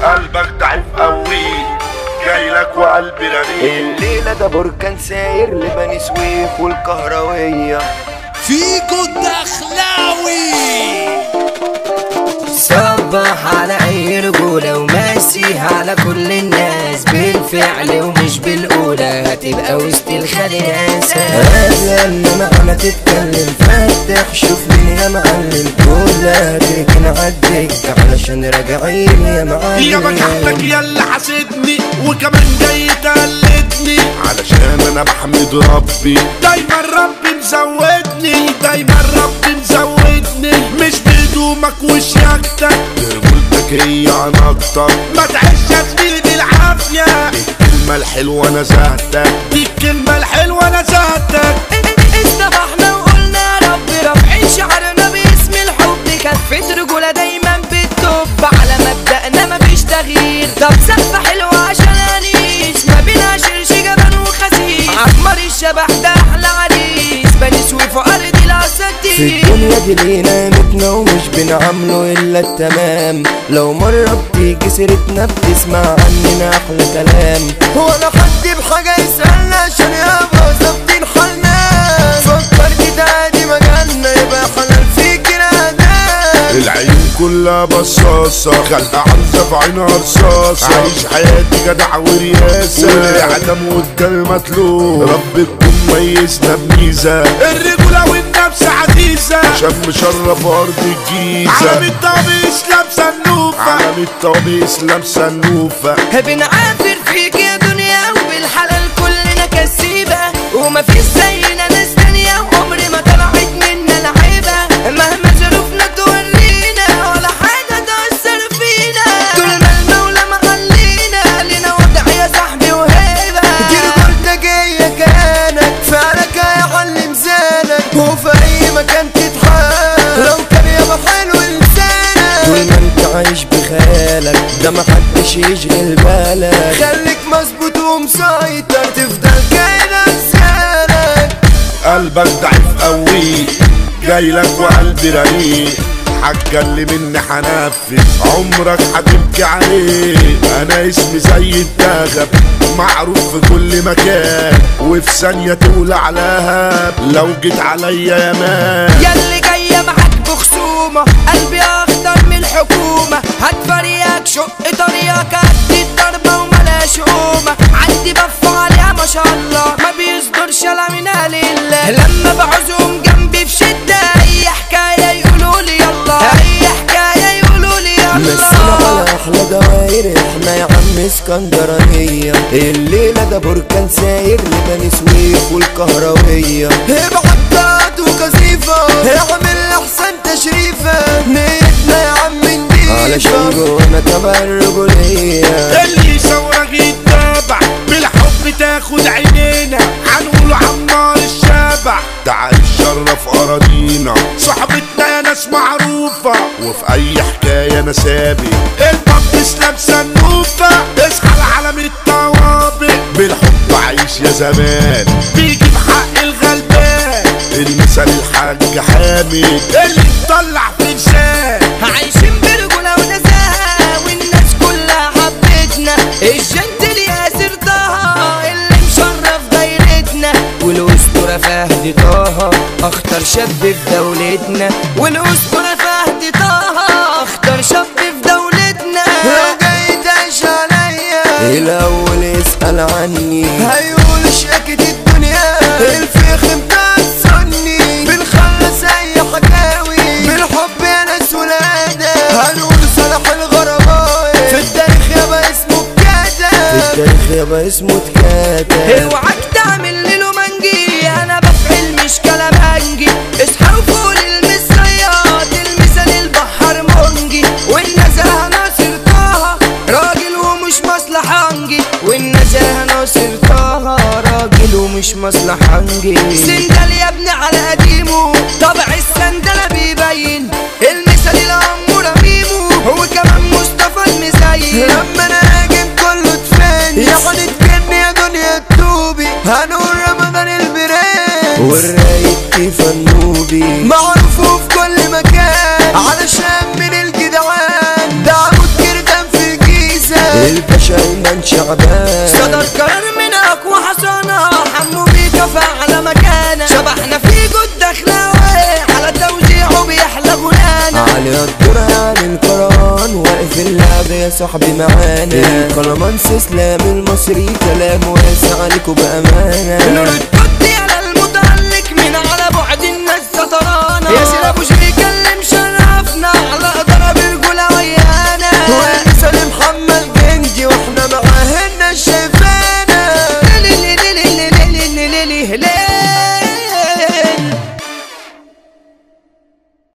قلبك ضعيف قوي جاي لك وقلبي رنين الليلة ده بركان ساير لبني سويف والكهروية فيكو الدخلاوي صبح على اي رجولة ومسيح على كل الناس بالفعل ومش بالأولى هتبقى وسط الخلياسة قبل ما معنا تتكلم فتح شوف مين يا معلم كلها تركن عالدكة علشان راجعين يا معلم يا بجحتك يا اللي حاسدني وكمان جاي تقلدني علشان انا بحمد ربي دايما ربي مزودني دايما ربي مزودني مش بهدومك وشياكتك رجولتك هي عناقتك ما تعيش يا زميلي بالعافية الكلمة الحلوة نزهتك دي الكلمة الحلوة نزهتك اصطبحنا وقلنا يا رب رافعين شعرنا باسم الحب كفة رجولة دايما بتطب على مبدأنا مفيش تغيير طب سقفة حلوة عشان انيس ما بينا شرش جبل وخسيس عمر الشبح ده احلى عريس بني سويف وارض في الاساتير الدنيا دي لينا قيمتنا ومش بنعامله الا التمام لو مرة بتيجي سيرتنا بتسمع عننا احلى كلام هو انا حد بحاجة يسألنا عشان يابا ظابطين حالنا فكرت ده عادي مجالنا يبقى حلال فيك نادام العيون كلها بصاصة خلقة عرزة في عينها رصاصة عايش حياتي جدع ورياسة والإعدام قدامي مطلوب رب تكون ميزنا بميزة الرجولة والنفس عزيزة شم شرف أرض الجيزة عالم الطبيس لابسة النوفة عالم الطبيس لابسة النوفة بنعافر فيك يا دنيا وبالحلال كلنا كسيبة ومفيش زينا ناس تانية وعمر ما طلعت منا لعيبة مهما ظروفنا تورينا ولا حاجة تأثر فينا طول ما المولى محلينا لنا وضع يا صاحبي وهيبة دي رجولتك هي كانك فعلك هيعلم زانك وفي اي مكان تتحال لو كان يابا حلو لسانك طول ما انت عايش بخيالك ده محدش يشغل بالك خليك مظبوط ومسيطر تفضل كائنك زانك قلبك ضعيف قوي جاي لك وقلبي رقيق حاجة اللي مني حنفذ عمرك هتبكي عليه انا اسمي زي الدغب معروف في كل مكان وفي ثانية تولع لهب لو جيت عليا يا مان ياللي جاية معاك بخصومة قلبي أخضر من الحكومة هتفريك شق طريقك قد الضربة وملاش قومة عندي بف عليها ما شاء الله ما بيصدرش لا من لله لما بعوزهم جنبي في شدة أي حكاية يقولوا لي يلا أي حكاية يقولوا لي مسينا يلا على احلى دواير احنا يا عم اسكندرانية الليلة ده بركان ساير لبني سويف والكهروية ابعد وكثيفة اعمل احسن تشريفة نيتنا يا عم نضيفة علشان جوانا تبع الرجولية اللي يصورك يتابع بالحب تاخد عينينا هنقوله عمار الشابع تعال شرف اراضينا صحبتنا يا ناس معروفة وفي اي حكاية انا سابق البطس لابسة النوفة اصحى لعالم الطوابق بالحب عايش يا زمان بيجي بحق الغلبان المثال الحاج حامد اللي مطلع في لسان عايشين برجولة ونزاهة والناس كلها حبتنا الجنتل ياسر طه اللي مشرف دايرتنا والأسطورة فهد طه أخطر شاب في دولتنا والأسطورة فهد طه أخطر شاب في دولتنا لو جاي تعيش عليا الاول اسأل عني هيقول شاكت الدنيا الفيخ بتاع السني بنخلص اي حكاوي بالحب يا ناس ولادة هنقول صلاح الغرباوي في التاريخ يابا اسمه اتكاتب في التاريخ يابا اسمه اتكاتب اوعك تعمل له منجي انا بفعل مش كلام هنجي اصحى وفوق المصريات المثال البحر منجي والنزاهة ناصر طه راجل ومش مصلحنجي والنزاهة ناصر طه راجل ومش مصلحنجي سندل يا ابني على قديمه طبع السندلة بيبين المثال الأمورة ميمو هو كمان مصطفى المزين لما انا هاجم كله تفاني يعني تجني يا دنيا التوبي هنقول رمضان البرنس والرايق كيف النوبي معروف في كل مكان علشان من الجدعان ده عمود كردان في الجيزة الباشا ايمن شعبان صدر قرار من اقوى حصانة حمو بيكا فعلى مكانه شبحنا في جد دخلاوي على توزيعه بيحلى غنانا علي الدور عن القرآن واقف اللعب يا صاحبي معانا القلمانس اسلام المصري كلام واسع عليكوا نور بأمانة التوتي على المتعلق من على بعد الناس سطرانة يا سير ابو شريك اللي مشرفنا على